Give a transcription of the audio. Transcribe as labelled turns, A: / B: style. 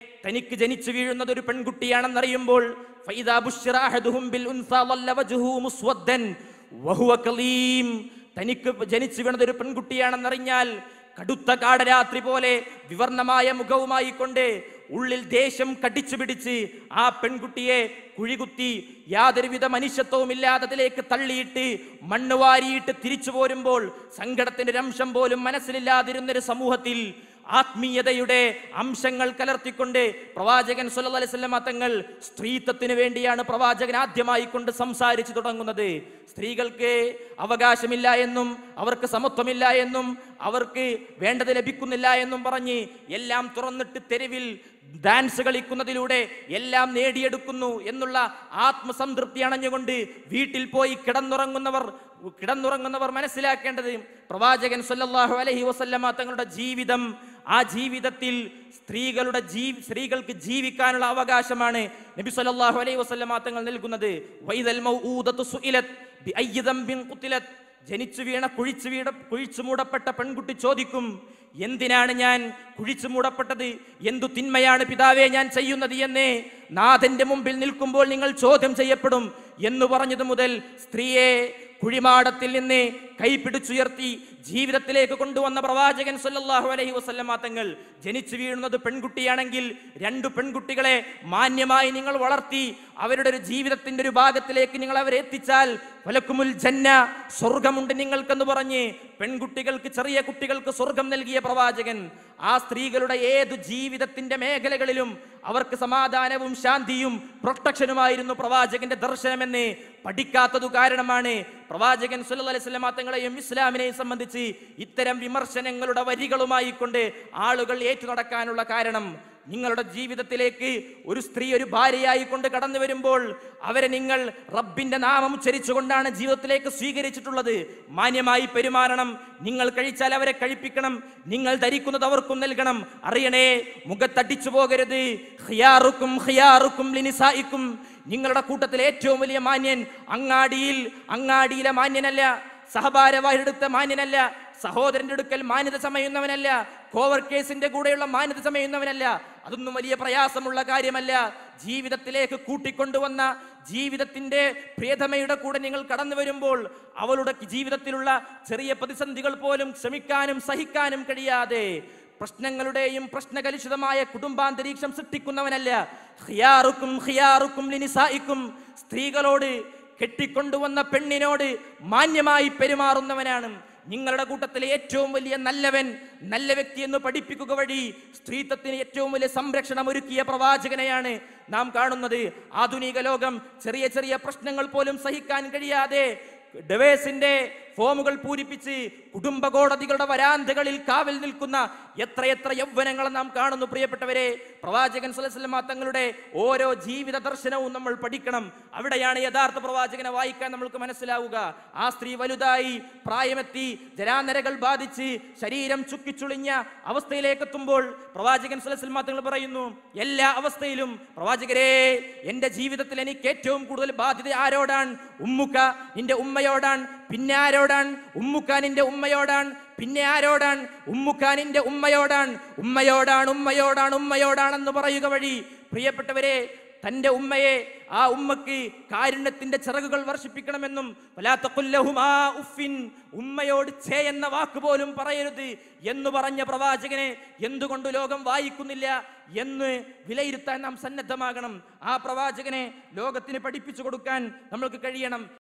A: തനിക്ക് ജനിച്ചു വീഴുന്നത് ഒരു പെൺകുട്ടിയാണെന്നറിയുമ്പോൾ ഫൈദാ ബുശ്ശിറ അഹദുഹും ബിൽ ഉൻസാ വല്ല വജ്ഹുഹു മുസ്വദ്ദൻ വഹുവ കലീം തനിക്ക് ജനിച്ചു വീണത് ഒരു പെൺകുട്ടിയാണെന്നറിഞ്ഞാൽ കടുത്ത കാടരാത്രി പോലെ വിവർണമായ മുഖവുമായി കൊണ്ട് ഉള്ളിൽ ദേഷ്യം കടിച്ചു പിടിച്ച് ആ പെൺകുട്ടിയെ കുഴികുത്തി യാതൊരുവിധ മനുഷ്യത്വവും ഇല്ലാത്തതിലേക്ക് തള്ളിയിട്ട് മണ്ണ് വാരിയിട്ട് തിരിച്ചു പോരുമ്പോൾ സങ്കടത്തിന്റെ ഒരു അംശം പോലും മനസ്സിലില്ലാതിരുന്നൊരു സമൂഹത്തിൽ ആത്മീയതയുടെ അംശങ്ങൾ കലർത്തിക്കൊണ്ട് പ്രവാചകൻ സല്ലല്ലാഹു അലൈഹി വസല്ലമ തങ്ങൾ സ്ത്രീത്വത്തിന് വേണ്ടിയാണ് പ്രവാചകൻ ആദ്യമായി കൊണ്ട് സംസാരിച്ചു തുടങ്ങുന്നത് സ്ത്രീകൾക്ക് അവകാശമില്ല എന്നും അവർക്ക് സമത്വമില്ല എന്നും അവർക്ക് വേണ്ടത് ലഭിക്കുന്നില്ല എന്നും പറഞ്ഞ് എല്ലാം തുറന്നിട്ട് തെരുവിൽ ഡാൻസ് കളിക്കുന്നതിലൂടെ എല്ലാം നേടിയെടുക്കുന്നു എന്നുള്ള ആത്മസംതൃപ്തി അണഞ്ഞുകൊണ്ട് വീട്ടിൽ പോയി കിടന്നുറങ്ങുന്നവർ കിടന്നുറങ്ങുന്നവർ മനസ്സിലാക്കേണ്ടത് പ്രവാചകൻ സല്ലല്ലാഹു അലൈഹി വസല്ലമ തങ്ങളുടെ ജീവിതം ആ ജീവിതത്തിൽ സ്ത്രീകളുടെ ജീ സ്ത്രീകൾക്ക് ജീവിക്കാനുള്ള അവകാശമാണ് നബി സല്ലല്ലാഹു അലൈഹി വസല്ലമ തങ്ങൾ നൽകുന്നത് വൈദൽ മൗഊദത്തു സുഇലത് ബിഅയ്യി ദംബിൻ ഖുതിലത് ജനിച്ചു വീണ കുഴിച്ചു വീട കുഴിച്ചു മൂടപ്പെട്ട പെൺകുട്ടി ചോദിക്കും എന്തിനാണ് ഞാൻ കുഴിച്ചു മൂടപ്പെട്ടത് എന്തു തിന്മയാണ് പിതാവെ ഞാൻ ചെയ്യുന്നത് എന്ന് നാഥന്റെ മുമ്പിൽ നിൽക്കുമ്പോൾ നിങ്ങൾ ചോദ്യം ചെയ്യപ്പെടും എന്ന് പറഞ്ഞത് മുതൽ സ്ത്രീയെ കുഴിമാടത്തിൽ നിന്ന് കൈപിടിച്ചുയർത്തി ജീവിതത്തിലേക്ക് കൊണ്ടുവന്ന പ്രവാചകൻ സല്ലല്ലാഹു അലൈഹി വസല്ലമ തങ്ങൾ ജനിച്ചു വീഴുന്നത് പെൺകുട്ടിയാണെങ്കിൽ രണ്ടു പെൺകുട്ടികളെ മാന്യമായി നിങ്ങൾ വളർത്തി അവരുടെ ഒരു ജീവിതത്തിന്റെ ഒരു ഭാഗത്തിലേക്ക് നിങ്ങൾ അവരെ എത്തിച്ചാൽ വലക്കുമുൽ ജന്ന സ്വർഗമുണ്ട് നിങ്ങൾക്കെന്ന് പറഞ്ഞ് പെൺകുട്ടികൾക്ക് ചെറിയ കുട്ടികൾക്ക് സ്വർഗം നൽകിയ പ്രവാചകൻ ആ സ്ത്രീകളുടെ ഏതു ജീവിതത്തിന്റെ മേഖലകളിലും അവർക്ക് സമാധാനവും ശാന്തിയും പ്രൊട്ടക്ഷനുമായിരുന്നു പ്രവാചകന്റെ ദർശനമെന്ന് പഠിക്കാത്തതു കാരണമാണ് പ്രവാചകൻ സല്ലല്ലാഹു അലൈഹി വസല്ലമ തങ്ങളെയും ഇസ്ലാമിനെയും സംബന്ധിച്ച് ഇത്തരം വിമർശനങ്ങളുടെ വരികളുമായി കൊണ്ട് ആളുകൾ ഏറ്റു നടക്കാനുള്ള കാരണം നിങ്ങളുടെ ജീവിതത്തിലേക്ക് ഒരു സ്ത്രീ ഒരു ഭാര്യയായി കൊണ്ട് കടന്നു വരുമ്പോൾ അവരെ നിങ്ങൾ റബ്ബിന്റെ നാമം ഉച്ചരിച്ചുകൊണ്ടാണ് ജീവിതത്തിലേക്ക് സ്വീകരിച്ചിട്ടുള്ളത് മാന്യമായി പെരുമാറണം നിങ്ങൾ കഴിച്ചാൽ അവരെ കഴിപ്പിക്കണം നിങ്ങൾ ധരിക്കുന്നത് അവർക്കും നൽകണം അറിയണേ മുഖത്തടിച്ചു പോകരുത് ഖിയാറുക്കും ഖിയാറുക്കും ലിനിസായിക്കും നിങ്ങളുടെ കൂട്ടത്തിൽ ഏറ്റവും വലിയ മാന്യൻ അങ്ങാടിയിൽ അങ്ങാടിയിലെ മാന്യനല്ല സഹഭാരവാഹിയെടുത്ത മാന്യനല്ല സഹോദരന്റെ അടുക്കൽ മാന്യത ചമയുന്നവനല്ല കോവർക്കേഴ്സിന്റെ കൂടെയുള്ള മാന്യത ചമയുന്നവനല്ല അതൊന്നും വലിയ പ്രയാസമുള്ള കാര്യമല്ല ജീവിതത്തിലേക്ക് കൂട്ടിക്കൊണ്ടുവന്ന ജീവിതത്തിന്റെ പ്രിയതമയുടെ കൂടെ നിങ്ങൾ കടന്നു വരുമ്പോൾ അവളുടെ ജീവിതത്തിലുള്ള ചെറിയ പ്രതിസന്ധികൾ പോലും ക്ഷമിക്കാനും സഹിക്കാനും കഴിയാതെ പ്രശ്നങ്ങളുടെയും പ്രശ്നകലുഷിതമായ കുടുംബാന്തരീക്ഷം സൃഷ്ടിക്കുന്നവനല്ല ഖിയാറുക്കും ഖിയാറുക്കും ലിനിസായിക്കും സ്ത്രീകളോട് കെട്ടിക്കൊണ്ടുവന്ന പെണ്ണിനോട് മാന്യമായി പെരുമാറുന്നവനാണ് നിങ്ങളുടെ കൂട്ടത്തിലെ ഏറ്റവും വലിയ നല്ലവൻ നല്ല വ്യക്തി എന്ന് പഠിപ്പിക്കുക വഴി സ്ത്രീത്വത്തിന് ഏറ്റവും വലിയ സംരക്ഷണം ഒരുക്കിയ പ്രവാചകനെയാണ് നാം കാണുന്നത് ആധുനിക ലോകം ചെറിയ ചെറിയ പ്രശ്നങ്ങൾ പോലും സഹിക്കാൻ കഴിയാതെ ഡിവേഴ്സിന്റെ ഫോമുകൾ പൂരിപ്പിച്ച് കുടുംബ കോടതികളുടെ വരാന്തകളിൽ കാവൽ നിൽക്കുന്ന എത്രയെത്ര യൗവനങ്ങൾ നാം കാണുന്നു പ്രിയപ്പെട്ടവരെ പ്രവാചകൻ സുലസലമ തങ്ങളുടെ ഓരോ ജീവിത ദർശനവും നമ്മൾ പഠിക്കണം അവിടെയാണ് യഥാർത്ഥ പ്രവാചകനെ വായിക്കാൻ നമ്മൾക്ക് മനസ്സിലാവുക ആ സ്ത്രീ വലുതായി പ്രായമെത്തി ജരാനരകൾ ബാധിച്ച് ശരീരം ചുക്കിച്ചുളിഞ്ഞ അവസ്ഥയിലേക്ക് എത്തുമ്പോൾ പ്രവാചകൻ സുലസലമ തങ്ങൾ പറയുന്നു എല്ലാ അവസ്ഥയിലും പ്രവാചകരെ എന്റെ ജീവിതത്തിൽ എനിക്ക് ഏറ്റവും കൂടുതൽ ബാധ്യത ആരോടാണ് ഉമ്മുക്ക നിന്റെ ഉമ്മയോടാണ് പിന്നെ ആരോടാണ് ഉമ്മുക്കാനിന്റെ ഉമ്മയോടാണ് പിന്നെ ആരോടാണ് ഉമ്മുക്കാനിന്റെ ഉമ്മയോടാണ് ഉമ്മയോടാണ് ഉമ്മയോടാണ് ഉമ്മയോടാണെന്ന് പറയുക വഴി പ്രിയപ്പെട്ടവരെ തന്റെ ഉമ്മയെ ആ ഉമ്മക്ക് കാരുണ്യത്തിന്റെ ചിറകുകൾ വർഷിപ്പിക്കണമെന്നും വലാത്തക്കൊല്ലഹുമാ ഉഫിൻ ഉമ്മയോട് ചേ എന്ന വാക്ക് പോലും പറയരുത് എന്ന് പറഞ്ഞ പ്രവാചകനെ എന്തുകൊണ്ട് ലോകം വായിക്കുന്നില്ല എന്ന് വിലയിരുത്താൻ നാം സന്നദ്ധമാകണം ആ പ്രവാചകനെ ലോകത്തിന് പഠിപ്പിച്ചു കൊടുക്കാൻ നമ്മൾക്ക് കഴിയണം